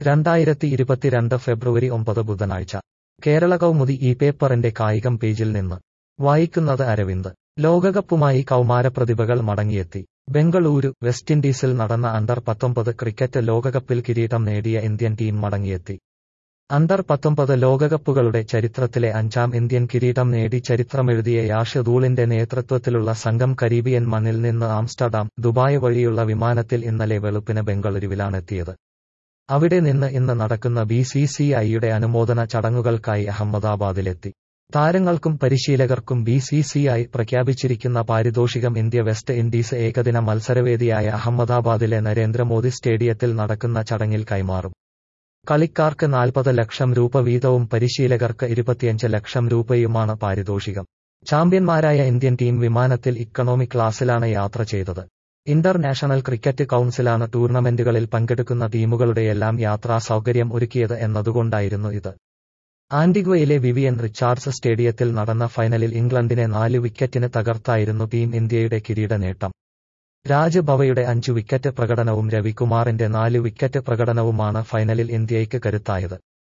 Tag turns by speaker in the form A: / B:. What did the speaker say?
A: രണ്ടായിരത്തി ഇരുപത്തിരണ്ട് ഫെബ്രുവരി ഒമ്പത് ബുധനാഴ്ച കേരള കൗമുദി ഈ പേപ്പറിന്റെ കായികം പേജിൽ നിന്ന് വായിക്കുന്നത് അരവിന്ദ് ലോകകപ്പുമായി കൗമാരപ്രതിഭകൾ മടങ്ങിയെത്തി ബംഗളൂരു വെസ്റ്റ് ഇൻഡീസിൽ നടന്ന അണ്ടർ പത്തൊമ്പത് ക്രിക്കറ്റ് ലോകകപ്പിൽ കിരീടം നേടിയ ഇന്ത്യൻ ടീം മടങ്ങിയെത്തി അണ്ടർ പത്തൊമ്പത് ലോകകപ്പുകളുടെ ചരിത്രത്തിലെ അഞ്ചാം ഇന്ത്യൻ കിരീടം നേടി ചരിത്രമെഴുതിയ യാഷ് ധൂളിന്റെ നേതൃത്വത്തിലുള്ള സംഘം കരീബിയൻ മണ്ണിൽ നിന്ന് ആംസ്റ്റർഡാം ദുബായ് വഴിയുള്ള വിമാനത്തിൽ ഇന്നലെ വെളുപ്പിന് ബംഗളൂരുവിലാണെത്തിയത് അവിടെ നിന്ന് ഇന്ന് നടക്കുന്ന ബി സി സി ഐയുടെ അനുമോദന ചടങ്ങുകൾക്കായി അഹമ്മദാബാദിലെത്തി താരങ്ങൾക്കും പരിശീലകർക്കും ബി സി സി ഐ പ്രഖ്യാപിച്ചിരിക്കുന്ന പാരിതോഷികം ഇന്ത്യ വെസ്റ്റ് ഇൻഡീസ് ഏകദിന മത്സരവേദിയായ അഹമ്മദാബാദിലെ നരേന്ദ്രമോദി സ്റ്റേഡിയത്തിൽ നടക്കുന്ന ചടങ്ങിൽ കൈമാറും കളിക്കാർക്ക് നാൽപ്പത് ലക്ഷം രൂപ വീതവും പരിശീലകർക്ക് ഇരുപത്തിയഞ്ച് ലക്ഷം രൂപയുമാണ് പാരിതോഷികം ചാമ്പ്യന്മാരായ ഇന്ത്യൻ ടീം വിമാനത്തിൽ ഇക്കണോമി ക്ലാസ്സിലാണ് യാത്ര ചെയ്തത് ഇന്റർനാഷണൽ ക്രിക്കറ്റ് കൌൺസിലാണ് ടൂർണമെന്റുകളിൽ പങ്കെടുക്കുന്ന ടീമുകളുടെയെല്ലാം യാത്രാ സൗകര്യം ഒരുക്കിയത് എന്നതുകൊണ്ടായിരുന്നു ഇത് ആന്റിഗ്വയിലെ വിവിയൻ റിച്ചാർഡ്സ് സ്റ്റേഡിയത്തിൽ നടന്ന ഫൈനലിൽ ഇംഗ്ലണ്ടിനെ നാല് വിക്കറ്റിന് തകർത്തായിരുന്നു ടീം ഇന്ത്യയുടെ കിരീട നേട്ടം രാജ് ഭവയുടെ അഞ്ചു വിക്കറ്റ് പ്രകടനവും രവികുമാറിന്റെ നാല് വിക്കറ്റ് പ്രകടനവുമാണ് ഫൈനലിൽ ഇന്ത്യയ്ക്ക് കരുത്തായത്